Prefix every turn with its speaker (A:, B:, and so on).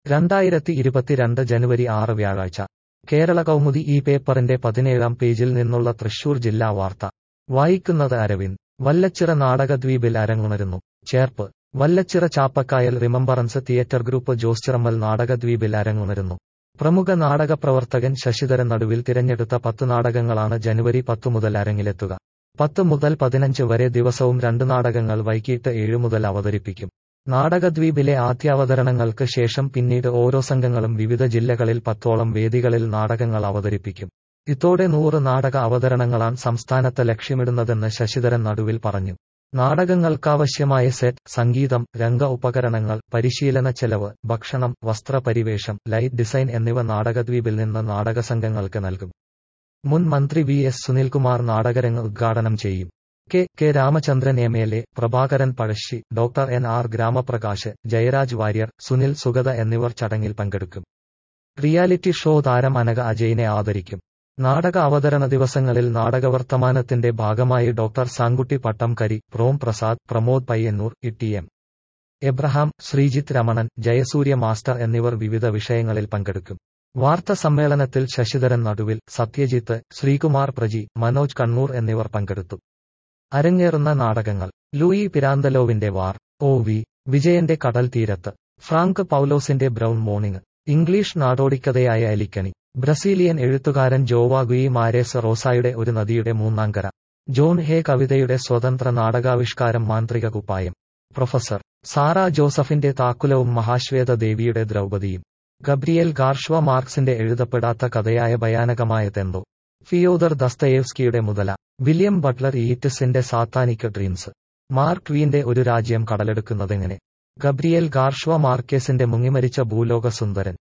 A: രണ്ടായിരത്തി ഇരുപത്തിരണ്ട് ജനുവരി ആറ് വ്യാഴാഴ്ച കേരള കൗമുദി ഈ പേപ്പറിന്റെ പതിനേഴാം പേജിൽ നിന്നുള്ള തൃശൂർ ജില്ലാ വാർത്ത വായിക്കുന്നത് അരവിന്ദ് വല്ലച്ചിറ നാടകദ്വീപിൽ അരങ്ങുണരുന്നു Cherpu Vallachira Chappakkayal remembrance theatre group Jose Chirammal നാടകദ്വീപിൽ അരങ്ങുണരുന്നു പ്രമുഖ നാടകപ്രവർത്തകൻ ശശിധരൻ നടുവിൽ തിരഞ്ഞെടുത്ത പത്ത് നാടകങ്ങളാണ് ജനുവരി പത്തു മുതൽ അരങ്ങിലെത്തുക പത്ത് മുതൽ പതിനഞ്ച് വരെ ദിവസവും രണ്ട് നാടകങ്ങൾ വൈകിട്ട് ഏഴ് മുതൽ അവതരിപ്പിക്കും നാടകദ്വീപിലെ ആദ്യാവതരണങ്ങൾക്ക് ശേഷം പിന്നീട് ഓരോ സംഘങ്ങളും വിവിധ ജില്ലകളിൽ പത്തോളം വേദികളിൽ നാടകങ്ങൾ അവതരിപ്പിക്കും ഇതോടെ നൂറ് നാടക അവതരണങ്ങളാണ് സംസ്ഥാനത്ത് ലക്ഷ്യമിടുന്നതെന്ന് ശശിധരൻ നടുവിൽ പറഞ്ഞു നാടകങ്ങൾക്കാവശ്യമായ സെറ്റ് സംഗീതം രംഗ ഉപകരണങ്ങൾ പരിശീലന ചെലവ് ഭക്ഷണം വസ്ത്രപരിവേഷം ലൈറ്റ് ഡിസൈൻ എന്നിവ നാടകദ്വീപിൽ നിന്ന് നാടക സംഘങ്ങൾക്ക് നൽകും മുൻ മന്ത്രി വി എസ് സുനിൽകുമാർ നാടകരംഗ് ഉദ്ഘാടനം ചെയ്യും K K Ramachandran M L A Prabhakaran Pazhassi doctor N R Gramaprakash Jayaraj Warrier Sunil Sugatha എന്നിവർ ചടങ്ങിൽ പങ്കെടുക്കും റിയാലിറ്റി ഷോ താരം അനക അജയിനെ ആദരിക്കും നാടക അവതരണ ദിവസങ്ങളിൽ നാടകവർത്തമാനത്തിന്റെ ഭാഗമായി ഡോക്ടർ സാങ്കുട്ടി പട്ടംകരി പ്രോം Prasad Pramod Payyannur E M Abraham Sreejith Ramanan Jayasurya master എന്നിവർ വിവിധ വിഷയങ്ങളിൽ പങ്കെടുക്കും വാർത്താ സമ്മേളനത്തിൽ ശശിധരൻ നടുവിൽ സത്യജിത്ത് ശ്രീകുമാർ പ്രജി മനോജ് കണ്ണൂർ എന്നിവർ പങ്കെടുത്തു അരങ്ങേറുന്ന നാടകങ്ങൾ ലൂയി പിരാന്തലോവിന്റെ വാർ ഒ വി വിജയന്റെ കടൽ തീരത്ത് ഫ്രാങ്ക് പൗലോസിന്റെ ബ്രൗൺ മോർണിംഗ് ഇംഗ്ലീഷ് നാടോടിക്കഥയായ എലിക്കണി ബ്രസീലിയൻ എഴുത്തുകാരൻ ജോവാഗുയി മാരേസ് റോസായുടെ ഒരു നദിയുടെ മൂന്നാംകര ജോൺ ഹേ കവിതയുടെ സ്വതന്ത്ര നാടകാവിഷ്കാരം മാന്ത്രിക കുപ്പായം പ്രൊഫസർ സാറ ജോസഫിന്റെ താക്കുലവും മഹാശ്വേത ദേവിയുടെ ദ്രൗപദിയും ഗബ്രിയേൽ ഗാർഷ്വ മാർക്സിന്റെ എഴുതപ്പെടാത്ത കഥയായ ഭയാനകമായ തെന്തോ ഫിയോദർ ദസ്തയേവ്സ്കിയുടെ മുതല വില്യം ബട്ട്ലർ ഈറ്റിസിന്റെ സാത്താനിക് ഡ്രീംസ് മാർക്ക് വീന്റെ ഒരു രാജ്യം കടലെടുക്കുന്നതെങ്ങനെ ഗബ്രിയേൽ ഗാർഷ്വ മാർക്കേസിന്റെ മുങ്ങിമരിച്ച ഭൂലോക സുന്ദരൻ